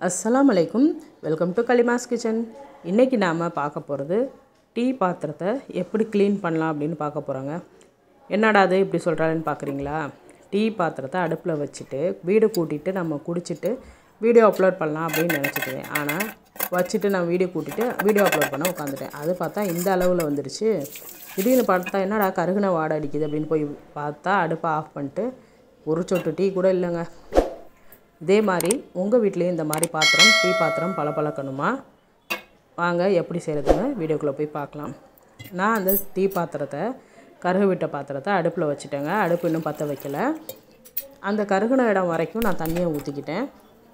அஸ்ஸலாமு அலைக்கும் welcome to கலிமாஸ் kitchen இன்றைக்கி நாம் பார்க்க போகிறது டீ பாத்திரத்தை எப்படி க்ளீன் பண்ணலாம் அப்படின்னு பார்க்க போகிறோங்க என்னடா அது இப்படி சொல்கிறாருன்னு பார்க்குறீங்களா டீ பாத்திரத்தை அடுப்பில் வச்சுட்டு வீடு கூட்டிட்டு நம்ம குடிச்சிட்டு வீடியோ அப்லோட் பண்ணலாம் அப்படின்னு நினச்சிட்டேன் ஆனால் வச்சுட்டு நான் வீடியோ கூட்டிட்டு வீடியோ அப்லோட் பண்ண உட்காந்துட்டேன் அது பார்த்தா இந்த அளவில் வந்துடுச்சு திடீர்னு பார்த்தா என்னடா கருகுன வாடை அடிக்குது அப்படின்னு போய் பார்த்தா அடுப்பை ஆஃப் பண்ணிட்டு ஒரு சொட்டு டீ கூட இல்லைங்க இதே மாதிரி உங்கள் வீட்லேயும் இந்த மாதிரி பாத்திரம் டீ பாத்திரம் பளபளக்கணுமா வாங்க எப்படி செய்கிறதுன்னு வீடியோக்குள்ளே போய் பார்க்கலாம் நான் அந்த டீ பாத்திரத்தை கருகு விட்ட பாத்திரத்தை அடுப்பில் வச்சுட்டேங்க அடுப்பு இன்னும் பற்ற வைக்கல அந்த கருகுன இடம் வரைக்கும் நான் தண்ணியை ஊற்றிக்கிட்டேன்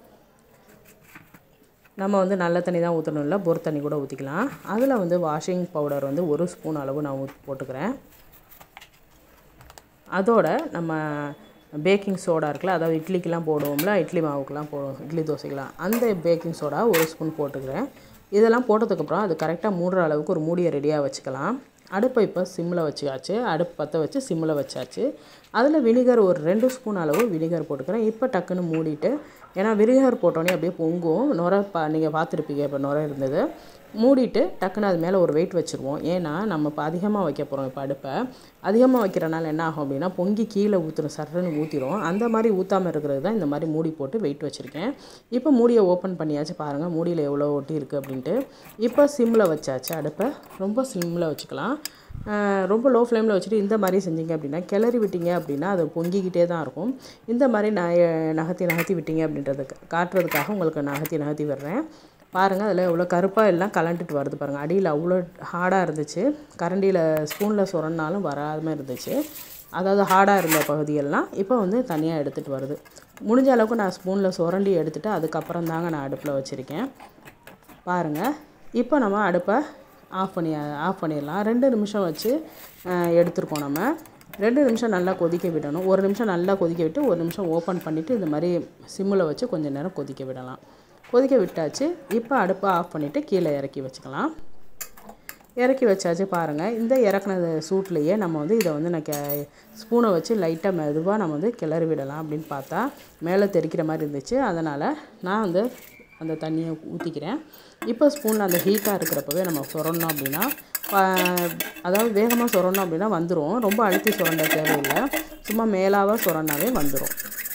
நம்ம வந்து நல்ல தண்ணி தான் ஊற்றணும் இல்லை போர் தண்ணி கூட ஊற்றிக்கலாம் அதில் வந்து வாஷிங் பவுடர் வந்து ஒரு ஸ்பூன் அளவு நான் ஊத் போட்டுக்கிறேன் அதோட நம்ம பேக்கிங் சோடா இருக்குல்ல அதாவது இட்லிக்கெலாம் போடுவோம்ல இட்லி மாவுக்கெலாம் போடுவோம் இட்லி தோசைக்கெலாம் அந்த பேக்கிங் சோடா ஒரு ஸ்பூன் போட்டுக்கிறேன் இதெல்லாம் போட்டதுக்கப்புறம் அது கரெக்டாக மூடுற அளவுக்கு ஒரு மூடியை ரெடியாக வச்சுக்கலாம் அடுப்பை இப்போ சிம்மில் வச்சாச்சு அடுப்பு பற்ற வச்சு சிம்மில் வச்சாச்சு அதில் வினிகர் ஒரு ரெண்டு ஸ்பூன் அளவு வினிகர் போட்டுக்கிறேன் இப்போ டக்குன்னு மூடிட்டு ஏன்னா வினிகர் போட்டோன்னே அப்படியே பொங்கும் நுர பா நீங்கள் பார்த்துருப்பீங்க இப்போ நுர இருந்தது மூடிட்டு டக்குன்னு அது மேலே ஒரு வெயிட் வச்சுருவோம் ஏன்னா நம்ம இப்போ அதிகமாக வைக்க போகிறோம் இப்போ அடுப்பை அதிகமாக வைக்கிறனால என்ன ஆகும் அப்படின்னா பொங்கி கீழே ஊற்றுரும் சர்றன்னு ஊற்றிடும் அந்த மாதிரி ஊற்றாமல் இருக்கிறது தான் இந்த மாதிரி மூடி போட்டு வெயிட் வச்சுருக்கேன் இப்போ மூடியை ஓப்பன் பண்ணியாச்சு பாருங்கள் மூடியில் எவ்வளோ ஒட்டி இருக்குது அப்படின்ட்டு இப்போ சிம்மில் வச்சாச்சு அடுப்பை ரொம்ப சிம்மில் வச்சுக்கலாம் ரொம்ப லோ ஃப்ளேமில் வச்சுட்டு இந்த மாதிரி செஞ்சீங்க அப்படின்னா கிளறி விட்டீங்க அப்படின்னா அது பொங்கிக்கிட்டே தான் இருக்கும் இந்த மாதிரி நான் நகர்த்தி நகர்த்தி விட்டீங்க அப்படின்றதுக்கு காட்டுறதுக்காக உங்களுக்கு நகர்த்தி நகர்த்தி வர்றேன் பாருங்கள் அதில் எவ்வளோ கருப்பாக எல்லாம் கலண்டுட்டு வருது பாருங்கள் அடியில் அவ்வளோ ஹார்டாக இருந்துச்சு கரண்டியில் ஸ்பூனில் சுரண்டாலும் வராமல் இருந்துச்சு அதாவது ஹார்டாக இருந்த பகுதியெல்லாம் இப்போ வந்து தனியாக எடுத்துகிட்டு வருது முடிஞ்ச அளவுக்கு நான் ஸ்பூனில் சுரண்டி எடுத்துகிட்டு அதுக்கப்புறம் தாங்க நான் அடுப்பில் வச்சுருக்கேன் பாருங்கள் இப்போ நம்ம அடுப்பை ஆஃப் பண்ணி ஆஃப் பண்ணிடலாம் ரெண்டு நிமிஷம் வச்சு எடுத்துருக்கோம் நம்ம ரெண்டு நிமிஷம் நல்லா கொதிக்க விடணும் ஒரு நிமிஷம் நல்லா கொதிக்க விட்டு ஒரு நிமிஷம் ஓப்பன் பண்ணிவிட்டு இந்த மாதிரி சிம்மில் வச்சு கொஞ்சம் நேரம் கொதிக்க விடலாம் கொதிக்க விட்டாச்சு இப்போ அடுப்பை ஆஃப் பண்ணிவிட்டு கீழே இறக்கி வச்சுக்கலாம் இறக்கி வச்சாச்சு பாருங்கள் இந்த இறக்குனது சூட்லேயே நம்ம வந்து இதை வந்து நான் கே ஸ்பூனை வச்சு லைட்டாக மெதுவாக நம்ம வந்து கிளறி விடலாம் அப்படின்னு பார்த்தா மேலே தெரிக்கிற மாதிரி இருந்துச்சு அதனால் நான் வந்து அந்த தண்ணியை ஊற்றிக்கிறேன் இப்போ ஸ்பூனில் அந்த ஹீட்டாக இருக்கிறப்பவே நம்ம சுரண்டோம் அப்படின்னா அதாவது வேகமாக சுரண்டோம் அப்படின்னா வந்துடும் ரொம்ப அழுத்தி சுரண்ட தேவையில்லை சும்மா மேலாக சுரண்டாவே வந்துடும்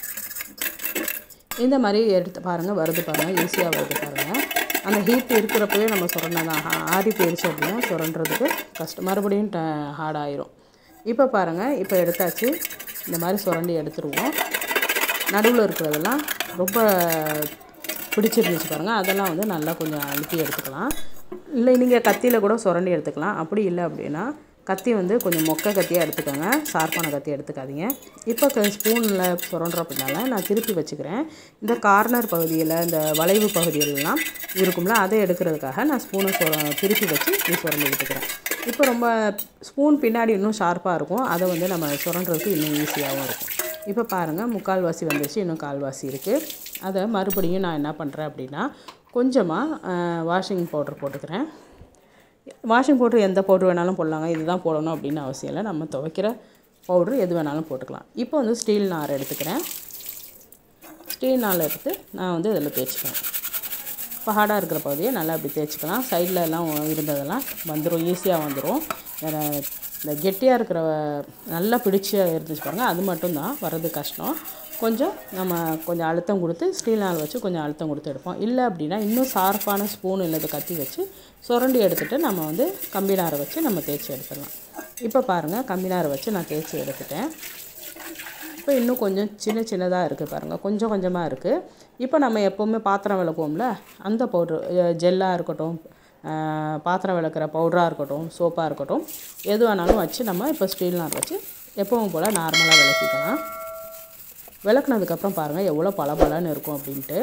இந்த மாதிரி எடுத்து பாருங்கள் வருது பாருங்கள் ஈஸியாக வருது பாருங்கள் அந்த ஹீட் இருக்கிறப்பவே நம்ம சுரண்டதான் ஆறி போயிடுச்சு அப்படின்னா சுரண்டுறதுக்கு கஷ்டம் மறுபடியும் ட ஹார்ட் ஆயிரும் இப்போ பாருங்கள் இப்போ எடுத்தாச்சு இந்த மாதிரி சுரண்டி எடுத்துருவோம் நடுவில் இருக்கிறதெல்லாம் ரொம்ப பிடிச்சிருந்துச்சு பாருங்கள் அதெல்லாம் வந்து நல்லா கொஞ்சம் அழுத்தி எடுத்துக்கலாம் இல்லை நீங்கள் கத்தியில் கூட சுரண்டி எடுத்துக்கலாம் அப்படி இல்லை அப்படின்னா கத்தி வந்து கொஞ்சம் மொக்க கத்தியாக எடுத்துக்கோங்க ஷார்ப்பான கத்தி எடுத்துக்காதீங்க இப்போ ஸ்பூனில் சுரண்டுற அப்படின்னால நான் திருப்பி வச்சுக்கிறேன் இந்த கார்னர் பகுதியில் இந்த வளைவு பகுதியிலலாம் இருக்கும்ல அதை எடுக்கிறதுக்காக நான் ஸ்பூனை சுர திருப்பி வச்சு இப்படி சுரண்டி எடுத்துக்கிறேன் இப்போ ரொம்ப ஸ்பூன் பின்னாடி இன்னும் ஷார்ப்பாக இருக்கும் அதை வந்து நம்ம சுரண்டுறதுக்கு இன்னும் ஈஸியாகவும் இருக்கும் இப்போ பாருங்கள் முக்கால்வாசி வந்துருச்சு இன்னும் கால்வாசி இருக்குது அதை மறுபடியும் நான் என்ன பண்ணுறேன் அப்படின்னா கொஞ்சமாக வாஷிங் பவுடர் போட்டுக்கிறேன் வாஷிங் பவுட்ரு எந்த பவுட்ரு வேணாலும் போடலாங்க இதுதான் போடணும் அப்படின்னு அவசியம் இல்லை நம்ம துவைக்கிற பவுட்ரு எது வேணாலும் போட்டுக்கலாம் இப்போ வந்து ஸ்டீல் நார் எடுத்துக்கிறேன் ஸ்டீல் நார் எடுத்து நான் வந்து இதில் தேய்ச்சிக்கிறேன் இப்போ ஹார்டாக இருக்கிற பகுதியை நல்லா அப்படி தேய்ச்சிக்கலாம் சைடில் எல்லாம் இருந்ததெல்லாம் வந்துடும் ஈஸியாக வந்துடும் வேறு இந்த கெட்டியாக இருக்கிற நல்லா பிடிச்சி இருந்துச்சு பாருங்கள் அது மட்டும்தான் வர்றது கஷ்டம் கொஞ்சம் நம்ம கொஞ்சம் அழுத்தம் கொடுத்து ஸ்டீல் நாள் வச்சு கொஞ்சம் அழுத்தம் கொடுத்து எடுப்போம் இல்லை அப்படின்னா இன்னும் ஷார்ப்பான ஸ்பூன் இல்லது கத்தி வச்சு சுரண்டி எடுத்துகிட்டு நம்ம வந்து கம்பி நாரை வச்சு நம்ம தேய்ச்சி எடுத்துடலாம் இப்போ பாருங்கள் கம்பி நாரை வச்சு நான் தேய்ச்சி எடுத்துட்டேன் இப்போ இன்னும் கொஞ்சம் சின்ன சின்னதாக இருக்குது பாருங்கள் கொஞ்சம் கொஞ்சமாக இருக்குது இப்போ நம்ம எப்போவுமே பாத்திரம் விளக்குவோம்ல அந்த பவுட்ரு ஜெல்லாக இருக்கட்டும் பாத்திரம் விளக்குற பவுடராக இருக்கட்டும் சோப்பாக இருக்கட்டும் எது வேணாலும் வச்சு நம்ம இப்போ ஸ்டீல் நார் வச்சு எப்பவும் போல் நார்மலாக விளக்கிக்கலாம் விளக்குனதுக்கப்புறம் பாருங்கள் எவ்வளோ பளபளன்னு இருக்கும் அப்படின்ட்டு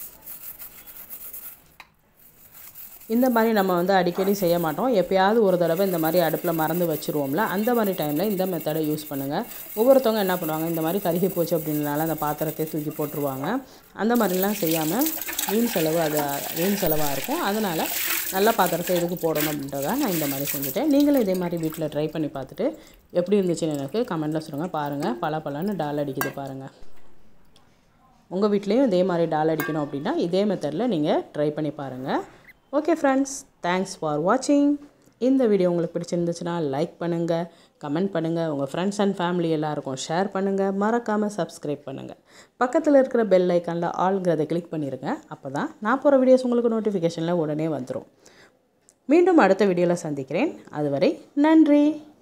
இந்த மாதிரி நம்ம வந்து அடிக்கடி செய்ய மாட்டோம் எப்போயாவது ஒரு தடவை இந்த மாதிரி அடுப்பில் மறந்து வச்சுருவோம்ல அந்த மாதிரி டைமில் இந்த மெத்தடை யூஸ் பண்ணுங்கள் ஒவ்வொருத்தவங்க என்ன பண்ணுவாங்க இந்த மாதிரி கருகி போச்சு அப்படின்றனால அந்த பாத்திரத்தை தூக்கி போட்டுருவாங்க அந்த மாதிரிலாம் செய்யாமல் வீண் செலவு அது வீண் செலவாக இருக்கும் அதனால் நல்ல பாத்திரத்தை எதுக்கு போடணும் அப்படின்றத நான் இந்த மாதிரி செஞ்சுட்டேன் நீங்களும் இதே மாதிரி வீட்டில் ட்ரை பண்ணி பார்த்துட்டு எப்படி இருந்துச்சுன்னு எனக்கு கமெண்ட்டில் சொல்லுங்கள் பாருங்கள் பல பலன்னு டால் அடிக்குது பாருங்கள் உங்கள் வீட்லேயும் இதே மாதிரி டால் அடிக்கணும் அப்படின்னா இதே மெத்தடில் நீங்கள் ட்ரை பண்ணி பாருங்கள் ஓகே ஃப்ரெண்ட்ஸ் தேங்க்ஸ் ஃபார் வாட்சிங் இந்த வீடியோ உங்களுக்கு பிடிச்சிருந்துச்சுன்னா லைக் பண்ணுங்கள் கமெண்ட் பண்ணுங்கள் உங்கள் ஃப்ரெண்ட்ஸ் அண்ட் ஃபேமிலி எல்லாருக்கும் ஷேர் பண்ணுங்கள் மறக்காமல் சப்ஸ்கிரைப் பண்ணுங்கள் பக்கத்தில் இருக்கிற பெல் ஐக்கானில் ஆல்ங்கிறத கிளிக் பண்ணிடுங்க அப்போ தான் நான் போகிற வீடியோஸ் உங்களுக்கு நோட்டிஃபிகேஷனில் உடனே வந்துடும் மீண்டும் அடுத்த வீடியோவில் சந்திக்கிறேன் அதுவரை நன்றி